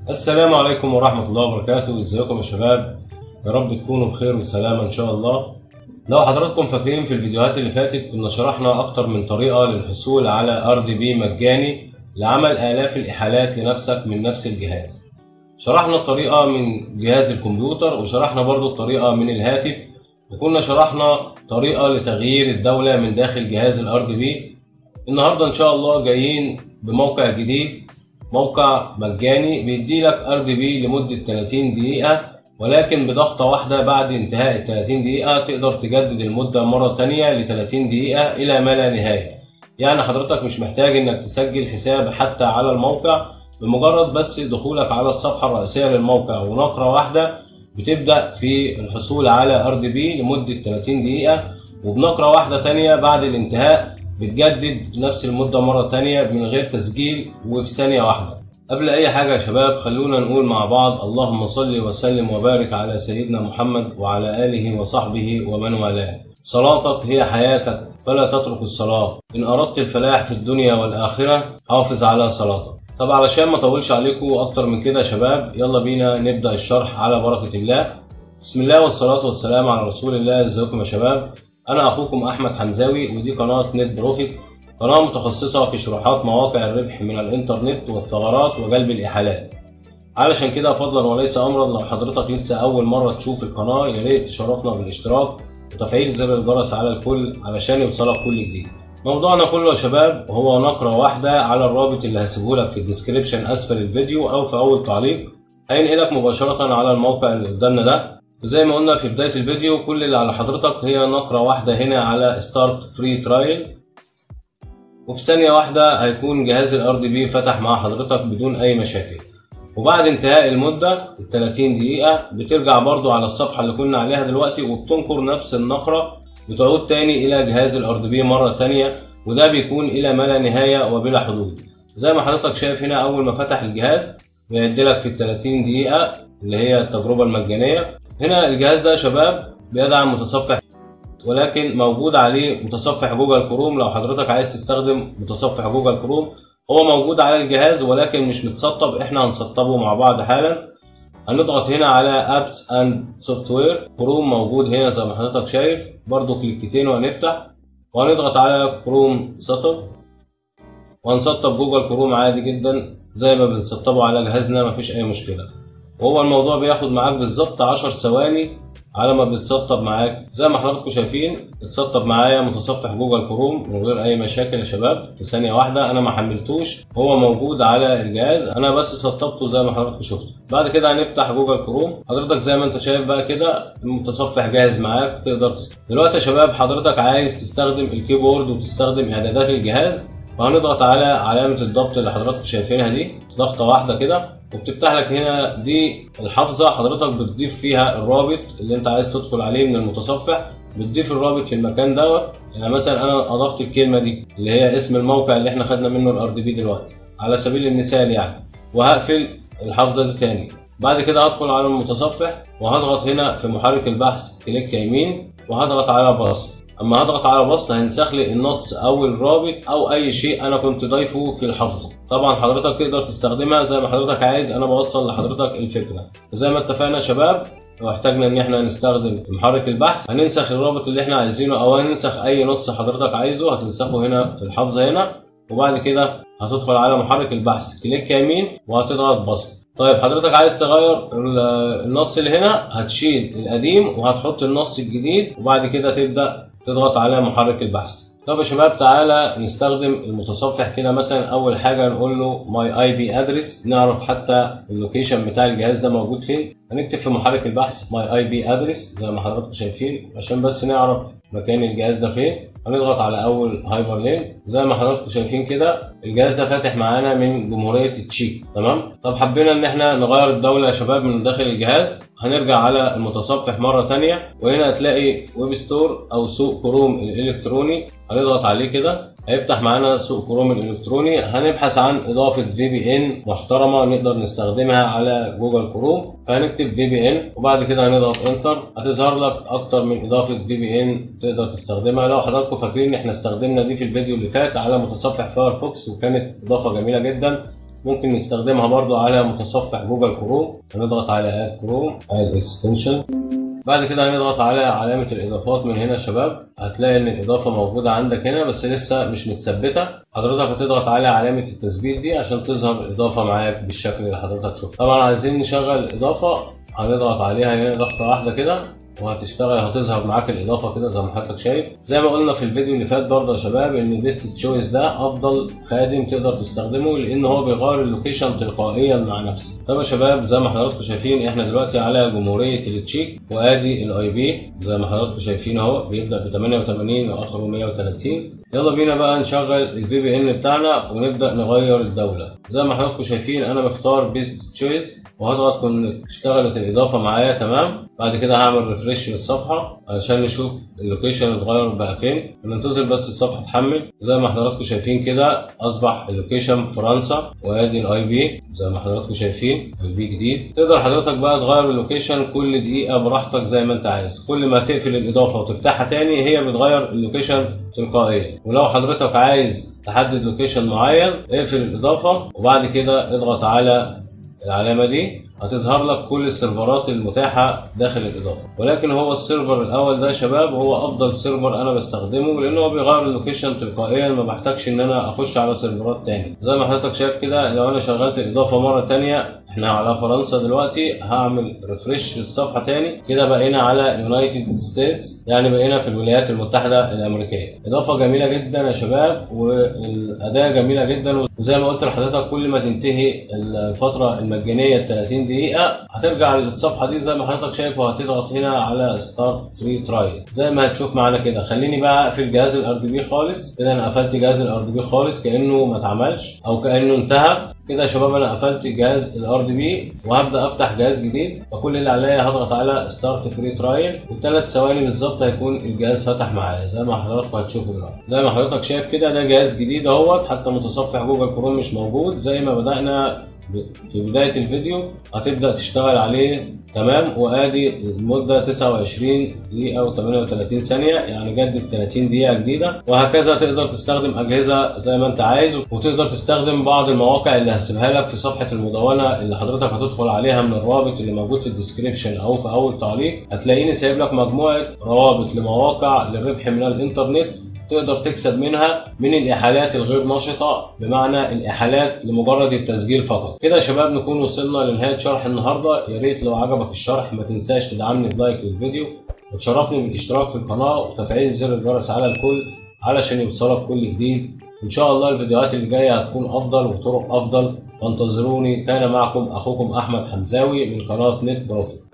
السلام عليكم ورحمة الله وبركاته ازيكم يا شباب يا رب تكونوا بخير وسلامة ان شاء الله لو حضراتكم فاكرين في الفيديوهات اللي فاتت كنا شرحنا اكتر من طريقة للحصول على ار دي بي مجاني لعمل الاف الاحالات لنفسك من نفس الجهاز شرحنا الطريقة من جهاز الكمبيوتر وشرحنا برضو الطريقة من الهاتف وكنا شرحنا طريقة لتغيير الدولة من داخل جهاز الار دي بي النهاردة ان شاء الله جايين بموقع جديد موقع مجاني بيديلك ار دي بي لمدة 30 دقيقة ولكن بضغطة واحدة بعد انتهاء ال 30 دقيقة تقدر تجدد المدة مرة تانية ل 30 دقيقة إلى ما لا نهاية يعني حضرتك مش محتاج إنك تسجل حساب حتى على الموقع بمجرد بس دخولك على الصفحة الرئيسية للموقع ونقرة واحدة بتبدأ في الحصول على ار دي بي لمدة 30 دقيقة وبنقرة واحدة تانية بعد الانتهاء بتجدد نفس المدة مرة تانية من غير تسجيل وفي ثانية واحدة قبل أي حاجة يا شباب خلونا نقول مع بعض اللهم صل وسلم وبارك على سيدنا محمد وعلى آله وصحبه ومن والاه صلاتك هي حياتك فلا تترك الصلاة إن أردت الفلاح في الدنيا والآخرة حافظ على صلاتك طب علشان ما اطولش عليكم أكتر من كده يا شباب يلا بينا نبدأ الشرح على بركة الله بسم الله والصلاة والسلام على رسول الله ازيكم يا شباب أنا أخوكم أحمد حمزاوي ودي قناة نت بروفيت قناة متخصصة في شروحات مواقع الربح من الإنترنت والثغرات وجلب الإحالات علشان كده فضلا وليس أمرا لو حضرتك لسه أول مرة تشوف القناة يا ريت تشرفنا بالاشتراك وتفعيل زر الجرس على الكل علشان يوصلك كل جديد موضوعنا كله يا شباب هو نقرة واحدة على الرابط اللي هسيبهولك في الديسكريبشن أسفل الفيديو أو في أول تعليق هينقلك مباشرة على الموقع اللي قدامنا ده وزي ما قلنا في بداية الفيديو كل اللي على حضرتك هي نقرة واحدة هنا على ستارت فري ترايل وفي ثانية واحدة هيكون جهاز الار دي بي فتح مع حضرتك بدون أي مشاكل وبعد انتهاء المدة ال 30 دقيقة بترجع برضو على الصفحة اللي كنا عليها دلوقتي وبتنقر نفس النقرة بتعود تاني إلى جهاز الار دي بي مرة تانية وده بيكون إلى ما لا نهاية وبلا حدود زي ما حضرتك شايف هنا أول ما فتح الجهاز بيعدلك في ال 30 دقيقة اللي هي التجربة المجانية هنا الجهاز ده يا شباب بيدعم متصفح ولكن موجود عليه متصفح جوجل كروم لو حضرتك عايز تستخدم متصفح جوجل كروم هو موجود على الجهاز ولكن مش متسطب احنا هنسطبه مع بعض حالا هنضغط هنا على ابس اند سوفت وير كروم موجود هنا زي ما حضرتك شايف برضو كليكتين وهنفتح وهنضغط على كروم سطب وهنسطب جوجل كروم عادي جدا زي ما بنسطبه على جهازنا مفيش اي مشكله وهو الموضوع بياخد معاك بالظبط 10 ثواني على ما بيتسطب معاك زي ما حضراتكم شايفين اتسطب معايا متصفح جوجل كروم من غير اي مشاكل يا شباب في ثانيه واحده انا ما حملتوش هو موجود على الجهاز انا بس سطبته زي ما حضراتكم شفتوا بعد كده هنفتح جوجل كروم حضرتك زي ما انت شايف بقى كده المتصفح جاهز معاك تقدر تستخدم دلوقتي يا شباب حضرتك عايز تستخدم الكيبورد وتستخدم اعدادات الجهاز وهنضغط على علامة الضبط اللي حضراتكم شايفينها دي ضغطة واحدة كده وبتفتح لك هنا دي الحافظة حضرتك بتضيف فيها الرابط اللي انت عايز تدخل عليه من المتصفح بتضيف الرابط في المكان دوت يعني مثلا انا اضفت الكلمة دي اللي هي اسم الموقع اللي احنا خدنا منه الار دي بي دلوقتي على سبيل المثال يعني وهقفل الحافظة دي تاني بعد كده هدخل على المتصفح وهضغط هنا في محرك البحث كليك يمين وهضغط على بسط اما هضغط على بسط هينسخ لي النص او الرابط او اي شيء انا كنت ضايفه في الحافظه طبعا حضرتك تقدر تستخدمها زي ما حضرتك عايز انا بوصل لحضرتك الفكره وزي ما اتفقنا يا شباب لو احتاجنا ان احنا نستخدم محرك البحث هننسخ الرابط اللي احنا عايزينه او هننسخ اي نص حضرتك عايزه هتنسخه هنا في الحافظه هنا وبعد كده هتدخل على محرك البحث كليك يمين وهتضغط بسط طيب حضرتك عايز تغير النص اللي هنا هتشيل القديم وهتحط النص الجديد وبعد كده تبدا تضغط على محرك البحث طب يا شباب تعالى نستخدم المتصفح كده مثلا اول حاجه نقول له ماي اي بي ادرس نعرف حتى اللوكيشن بتاع الجهاز ده موجود فين هنكتب في محرك البحث ماي اي بي ادرس زي ما حضراتكم شايفين عشان بس نعرف مكان الجهاز ده فين هنضغط على اول هايبر لينك زي ما حضراتكم شايفين كده الجهاز ده فاتح معانا من جمهوريه التشيك تمام طب حبينا ان احنا نغير الدوله يا شباب من داخل الجهاز هنرجع على المتصفح مره تانية وهنا هتلاقي ويب ستور او سوق كروم الالكتروني هنضغط عليه كده هيفتح معانا سوق كروم الالكتروني هنبحث عن اضافه في بي ان محترمه نقدر نستخدمها على جوجل كروم فهنكتب في بي ان وبعد كده هنضغط انتر هتظهر لك اكتر من اضافه في بي ان تقدر تستخدمها لو حضراتكم فاكرين احنا استخدمنا دي في الفيديو اللي فات على متصفح فايرفوكس وكانت اضافه جميله جدا ممكن نستخدمها برضو على متصفح جوجل كروم هنضغط على اد كروم اد اكستنشن بعد كده هنضغط على علامة الإضافات من هنا يا شباب هتلاقي إن الإضافة موجودة عندك هنا بس لسه مش متثبتة حضرتك هتضغط على علامة التثبيت دي عشان تظهر الإضافة معاك بالشكل اللي حضرتك شفته طبعا عايزين نشغل الإضافة هنضغط عليها هنا ضغطة واحدة كده وهتشتغل هتظهر معاك الاضافه كده زي ما حضرتك شايف زي ما قلنا في الفيديو اللي فات برضه يا شباب ان بيست تشويس ده افضل خادم تقدر تستخدمه لان هو بيغير اللوكيشن تلقائيا مع نفسه طب يا شباب زي ما حضراتكم شايفين احنا دلوقتي على جمهوريه التشيك وادي الاي بي زي ما حضراتكم شايفين اهو بيبدا ب 88 واخره 130 يلا بينا بقى نشغل الفي بي ان بتاعنا ونبدا نغير الدوله زي ما حضراتكم شايفين انا مختار بيست تشويس وهضغط كونكت اشتغلت الاضافه معايا تمام بعد كده هعمل ريفريش للصفحه علشان نشوف اللوكيشن اتغير بقى فين ننتظر بس الصفحه تحمل زي ما حضراتكم شايفين كده اصبح اللوكيشن فرنسا وادي الاي بي زي ما حضراتكم شايفين اي بي جديد تقدر حضرتك بقى تغير اللوكيشن كل دقيقه براحتك زي ما انت عايز كل ما تقفل الاضافه وتفتحها تاني هي بتغير اللوكيشن تلقائيا ولو حضرتك عايز تحدد لوكيشن معين اقفل الاضافه وبعد كده اضغط على العلامه دي هتظهر لك كل السيرفرات المتاحه داخل الاضافه ولكن هو السيرفر الاول ده يا شباب هو افضل سيرفر انا بستخدمه لانه هو بيغير اللوكيشن تلقائيا ما بحتاجش ان انا اخش على سيرفرات تاني زي ما حضرتك شايف كده لو انا شغلت الاضافه مره تانية احنا على فرنسا دلوقتي هعمل ريفرش للصفحه تاني كده بقينا على يونايتد ستيتس يعني بقينا في الولايات المتحده الامريكيه اضافه جميله جدا يا شباب والاداه جميله جدا وزي ما قلت لحضرتك كل ما تنتهي الفتره المجانيه ال 30 دقيقه هترجع للصفحه دي زي ما حضرتك شايف وهتضغط هنا على ستارت فري ترايل زي ما هتشوف معانا كده خليني بقى اقفل جهاز الار دي بي خالص كده انا قفلت جهاز الار دي بي خالص كانه ما اتعملش او كانه انتهى كده يا شباب انا قفلت جهاز الار دي بي وهبدا افتح جهاز جديد فكل اللي عليا هضغط على ستارت فري ترايل وثلاث ثواني بالظبط هيكون الجهاز فتح معايا زي ما حضراتكم هتشوفوا دلوقتي زي ما حضرتك شايف كده ده جهاز جديد اهوت حتى متصفح جوجل كروم مش موجود زي ما بدانا في بدايه الفيديو هتبدا تشتغل عليه تمام وادي المده 29 دقيقه و38 ثانيه يعني جدد 30 دقيقه جديده وهكذا تقدر تستخدم اجهزه زي ما انت عايز وتقدر تستخدم بعض المواقع اللي هسيبها لك في صفحه المدونه اللي حضرتك هتدخل عليها من الرابط اللي موجود في الديسكريبشن او في اول تعليق هتلاقيني سايب لك مجموعه روابط لمواقع للربح من الانترنت تقدر تكسب منها من الاحالات الغير نشطه بمعنى الاحالات لمجرد التسجيل فقط كده يا شباب نكون وصلنا لنهايه شرح النهارده يا ريت لو عجبك الشرح ما تنساش تدعمني بلايك للفيديو وتشرفني بالاشتراك في القناه وتفعيل زر الجرس على الكل علشان يوصلك كل جديد ان شاء الله الفيديوهات اللي جايه هتكون افضل وطرق افضل فانتظروني كان معكم اخوكم احمد حمزاوي من قناه نت بروفيت